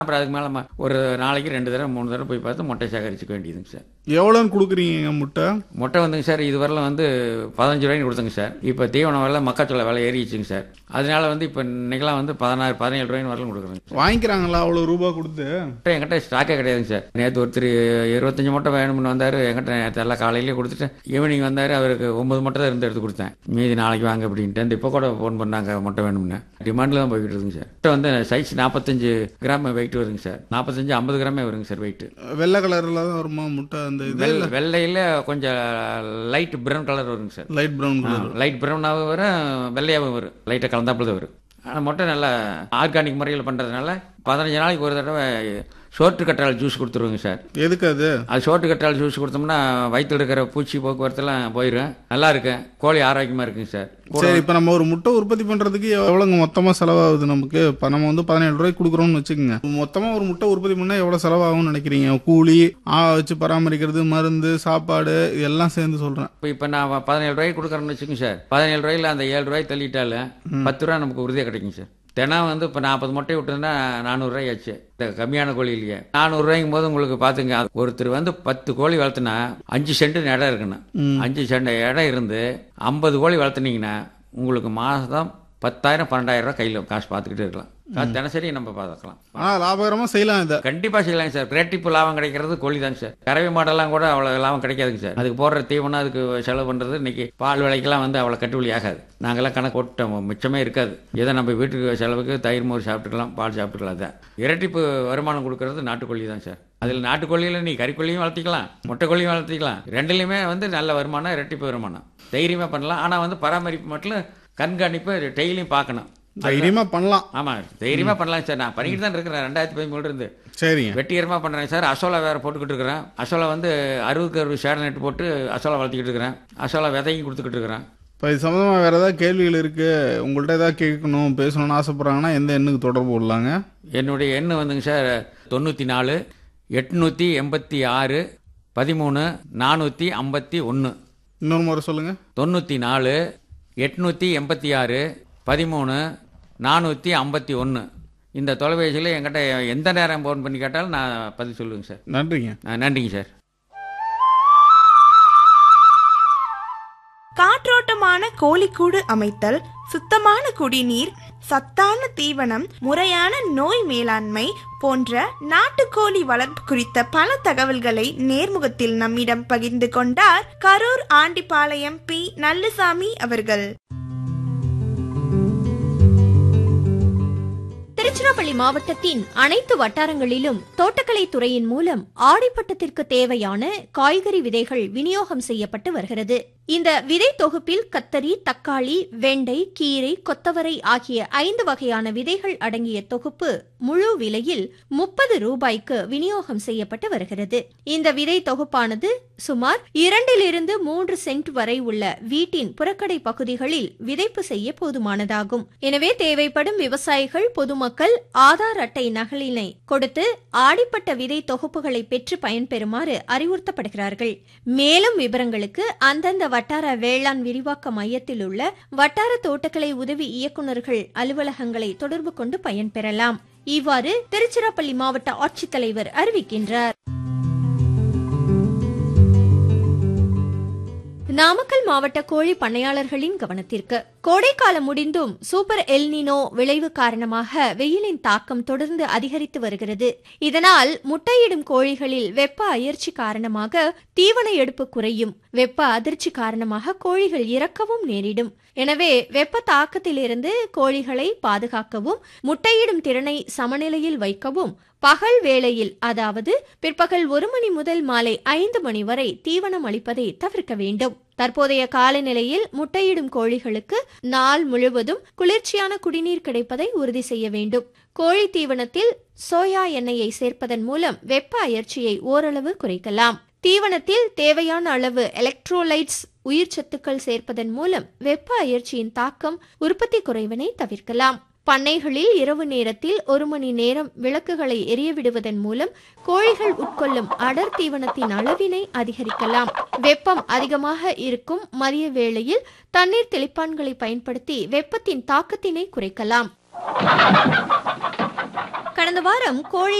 அப்புறம் அதுக்கு மேலே ஒரு நாளைக்கு ரெண்டு தடவை மூணு தடவை போய் பார்த்து முட்டை சேகரிச்சுக்க வேண்டியதுங்க சார் எவ்வளோன்னு கொடுக்குறீங்க முட்டை முட்டை வந்துங்க சார் இதுவரையிலும் வந்து பதினஞ்சு ரூபாய்க்கு கொடுத்தங்க சார் இப்போ தீவன விலை மக்காச்சோள விலை ஏறிச்சுங்க சார் அதனால வந்து இப்போ இன்னைக்கெல்லாம் வந்து பதினாறு பதினேழு ரூபாய்னு வரலும் கொடுக்குறேங்க வாங்கிக்கிறாங்களா அவ்வளோ ரூபா கொடுத்து முட்டை என்கிட்ட ஸ்டாக்கே கிடையாதுங்க சார் நேற்று ஒருத்தர் இருபத்தஞ்சு முட்டை வேணும்னு வந்தார் என்கிட்ட நேற்று எல்லாம் காலையிலேயே கொடுத்துட்டு ஈவினிங் வந்தார் அவருக்கு ஒன்பது முட்டை தான் இருந்து எடுத்து கொடுத்தேன் மீதி நாளைக்கு வாங்க அப்படின்ட்டு அந்த இப்போ கூட ஃபோன் பண்ணாங்க முட்டை வேணும்னு டிமாண்டில் தான் போய்கிட்டு இருக்குங்க சார் முட்டை வந்து சைஸ் நாற்பத்தஞ்சு கிராம் வெயிட் வருங்க சார் நாற்பத்தஞ்சு ஐம்பது கிராமே வருங்க சார் வெயிட் வெள்ளை கலரில் தான் வருமா முட்டை அந்த இது வெள்ளை வெள்ளையில் கொஞ்சம் லைட் ப்ரௌன் கலர் வருங்க sir light brown colour light ப்ரௌனாகவும் வரும் வெள்ளையாகவும் வரும் லைட்டாக கலந்தாப்புல தான் வரும் ஆனால் முட்டை நல்லா ஆர்கானிக் முறையில் பண்ணுறதுனால பதினஞ்சு நாளைக்கு ஒரு தடவை சோற்று கற்றாழை ஜூஸ் கொடுத்துருவோங்க சார் எதுக்கு அது அது சோற்று கற்றாழை ஜூஸ் கொடுத்தோம்னா வயிற்றில் இருக்கிற பூச்சி போக்குவரத்துலாம் போயிடும் நல்லா இருக்கும் கோழி ஆரோக்கியமாக இருக்குங்க சார் சரி இப்போ நம்ம ஒரு முட்டை உற்பத்தி பண்ணுறதுக்கு எவ்வளோங்க மொத்தமாக செலவாகுது நமக்கு இப்போ நம்ம வந்து பதினேழு ரூபாய்க்கு கொடுக்குறோம்னு வச்சுக்கோங்க மொத்தமாக ஒரு முட்டை உற்பத்தி பண்ணால் எவ்வளோ செலவாகும்னு நினைக்கிறீங்க கூலி ஆ வச்சு பராமரிக்கிறது மருந்து சாப்பாடு இதெல்லாம் சேர்ந்து சொல்கிறேன் இப்போ இப்போ நான் பதினேழு ரூபாய்க்கு கொடுக்குறேன்னு வச்சுக்கோங்க சார் பதினேழு ரூபாயில் அந்த ஏழு ரூபாய் தள்ளிட்டாலும் பத்து ரூபா நமக்கு உறுதியாக கிடைக்குங்க சார் தினம் வந்து இப்போ நாற்பது முட்டை விட்டுருந்தா நானூறுரூவாய் ஆச்சு இந்த கம்மியான கோழி இல்லையே நானூறுரூவாய்க்கும் போது உங்களுக்கு பார்த்துங்க ஒருத்தர் வந்து பத்து கோழி வளர்த்துனா அஞ்சு சென்ட் இடம் இருக்கணும் அஞ்சு சென்ட் இடம் இருந்து ஐம்பது கோழி வளர்த்துனீங்கன்னா உங்களுக்கு மாதம் பத்தாயிரம் பன்னெண்டாயிரம் ரூபாய் கையில் காசு பார்த்துக்கிட்டே இருக்கலாம் அது தினசரி நம்ம பார்த்துக்கலாம் ஆனால் லாபகரமாக செய்யலாம் இதை கண்டிப்பாக செய்யலாங்க சார் கிரேட்டிப்பு லாபம் கிடைக்கிறது கோழி தாங்க சார் கறவை மாடெல்லாம் கூட அவ்வளோ லாபம் கிடைக்காதுங்க சார் அதுக்கு போடுற தீவனம் அதுக்கு செலவு பண்ணுறது இன்னைக்கு பால் விலைக்கெல்லாம் வந்து அவ்வளோ கட்டுப்படி ஆகாது நாங்கெல்லாம் கணக்கு போட்டோம் மிச்சமே இருக்காது ஏதோ நம்ம வீட்டுக்கு செலவுக்கு தயிர் மோர் சாப்பிட்டுக்கலாம் பால் சாப்பிட்டுக்கலாம் தான் இரட்டிப்பு வருமானம் கொடுக்கறது நாட்டுக்கோழி தான் சார் அதில் நாட்டுக்கோழியில் நீ கறிக்கோழியும் வளர்த்திக்கலாம் முட்டைக்கோழியும் வளர்த்திக்கலாம் ரெண்டுலையுமே வந்து நல்ல வருமானம் இரட்டிப்பு வருமானம் தைரியமாக பண்ணலாம் ஆனால் வந்து பராமரிப்பு மட்டும் கண்காணிப்பு டெய்லியும் பார்க்கணும் தைரியமாக பண்ணலாம் ஆமாம் தைரியமாக பண்ணலாம் சார் நான் பண்ணிக்கிட்டு தான் இருக்கிறேன் ரெண்டாயிரத்தி பதிமூணுல இருந்து சரிங்க வெட்டிகரமாக பண்ணுறேன் சார் அசோலா வேறு போட்டுக்கிட்டு இருக்கிறேன் அசோலா வந்து அறுபதுக்கு அறுபது ஷேர் நெட் போட்டு அசோலா வளர்த்திக்கிட்டு இருக்கிறேன் அசோலா விதையும் கொடுத்துக்கிட்டு இருக்கிறேன் இப்போ இது சம்மந்தமாக வேறு ஏதாவது கேள்விகள் இருக்குது உங்கள்கிட்ட ஏதாவது கேட்கணும் பேசணும்னு ஆசைப்பட்றாங்கன்னா எந்த எண்ணுக்கு தொடர்பு கொள்ளலாங்க என்னுடைய எண்ணு வந்துங்க சார் தொண்ணூற்றி நாலு எட்நூற்றி எண்பத்தி ஆறு பதிமூணு நானூற்றி ஐம்பத்தி ஒன்று இன்னொரு முறை சொல்லுங்கள் தொண்ணூற்றி நாலு எட்நூற்றி எண்பத்தி ஆறு பதிமூணு நானூற்றி ஐம்பத்தி ஒன்று இந்த தொலைபேசியில் என்கிட்ட எந்த நேரம் ஃபோன் பண்ணி கேட்டாலும் நான் பதில் சொல்லுவேங்க சார் நன்றிங்க ஆ, நன்றிங்க சார் காற்றோட்டமான கோழிக்கூடு அமைத்தல் சுத்தமான குடிநீர் சத்தான தீவனம் முறையான நோய் மேலாண்மை போன்ற நாட்டுக்கோழி வளர்ப்பு குறித்த பல தகவல்களை நேர்முகத்தில் நம்மிடம் பகிர்ந்து கொண்டார் கரூர் ஆண்டிபாளையம் பி நல்லுசாமி அவர்கள் திருச்சிராப்பள்ளி மாவட்டத்தின் அனைத்து வட்டாரங்களிலும் தோட்டக்கலை துறையின் மூலம் ஆடிப்பட்டத்திற்கு தேவையான காய்கறி விதைகள் விநியோகம் செய்யப்பட்டு வருகிறது இந்த விதை தொகுப்பில் கத்தரி தக்காளி வெண்டை கீரை கொத்தவரை ஆகிய ஐந்து வகையான விதைகள் அடங்கிய தொகுப்பு முழு விலையில் முப்பது ரூபாய்க்கு விநியோகம் செய்யப்பட்டு வருகிறது இந்த விதை தொகுப்பானது சுமார் இரண்டிலிருந்து மூன்று சென்ட் வரை உள்ள வீட்டின் புறக்கடை பகுதிகளில் விதைப்பு செய்ய போதுமானதாகும் எனவே தேவைப்படும் விவசாயிகள் பொதுமக்கள் ஆதார் அட்டை நகலினை கொடுத்து ஆடிப்பட்ட விதை தொகுப்புகளை பெற்று பயன்பெறுமாறு அறிவுறுத்தப்படுகிறார்கள் மேலும் விவரங்களுக்கு அந்தந்த வட்டார வேளாண் விரிவாக்க மையத்தில் உள்ள வட்டார தோட்டக்கலை உதவி இயக்குநர்கள் அலுவலகங்களை தொடர்பு கொண்டு பயன்பெறலாம் இவ்வாறு திருச்சிராப்பள்ளி மாவட்ட ஆட்சித்தலைவர் அறிவிக்கின்றார் நாமக்கல் மாவட்ட கோழி பண்ணையாளர்களின் கவனத்திற்கு கோடைக்காலம் முடிந்தும் சூப்பர் எல்னினோ விளைவு காரணமாக வெயிலின் தாக்கம் தொடர்ந்து அதிகரித்து வருகிறது இதனால் முட்டையிடும் கோழிகளில் வெப்ப அயற்சி காரணமாக தீவன எடுப்பு குறையும் வெப்ப அதிர்ச்சி காரணமாக கோழிகள் இறக்கவும் நேரிடும் எனவே வெப்ப தாக்கத்திலிருந்து கோழிகளை பாதுகாக்கவும் முட்டையிடும் திறனை சமநிலையில் வைக்கவும் பகல் வேளையில் அதாவது பிற்பகல் ஒரு மணி முதல் மாலை ஐந்து மணி வரை தீவனம் அளிப்பதை தவிர்க்க வேண்டும் தற்போதைய காலநிலையில் முட்டையிடும் கோழிகளுக்கு நாள் முழுவதும் குளிர்ச்சியான குடிநீர் கிடைப்பதை உறுதி செய்ய வேண்டும் கோழி தீவனத்தில் சோயா எண்ணெயை சேர்ப்பதன் மூலம் வெப்ப அயற்சியை ஓரளவு குறைக்கலாம் தீவனத்தில் தேவையான அளவு எலக்ட்ரோலைட்ஸ் உயிர் சத்துக்கள் சேர்ப்பதன் மூலம் வெப்ப அயற்சியின் தாக்கம் உற்பத்தி குறைவினை தவிர்க்கலாம் பண்ணைகளில் இரவு நேரத்தில் ஒரு மணி நேரம் விளக்குகளை எரியவிடுவதன் மூலம் கோழிகள் உட்கொள்ளும் அடர் தீவனத்தின் அளவினை அதிகரிக்கலாம் வெப்பம் அதிகமாக இருக்கும் மதிய வேளையில் தண்ணீர் தெளிப்பான்களை பயன்படுத்தி வெப்பத்தின் தாக்கத்தினை குறைக்கலாம் கடந்த வாரம் கோழி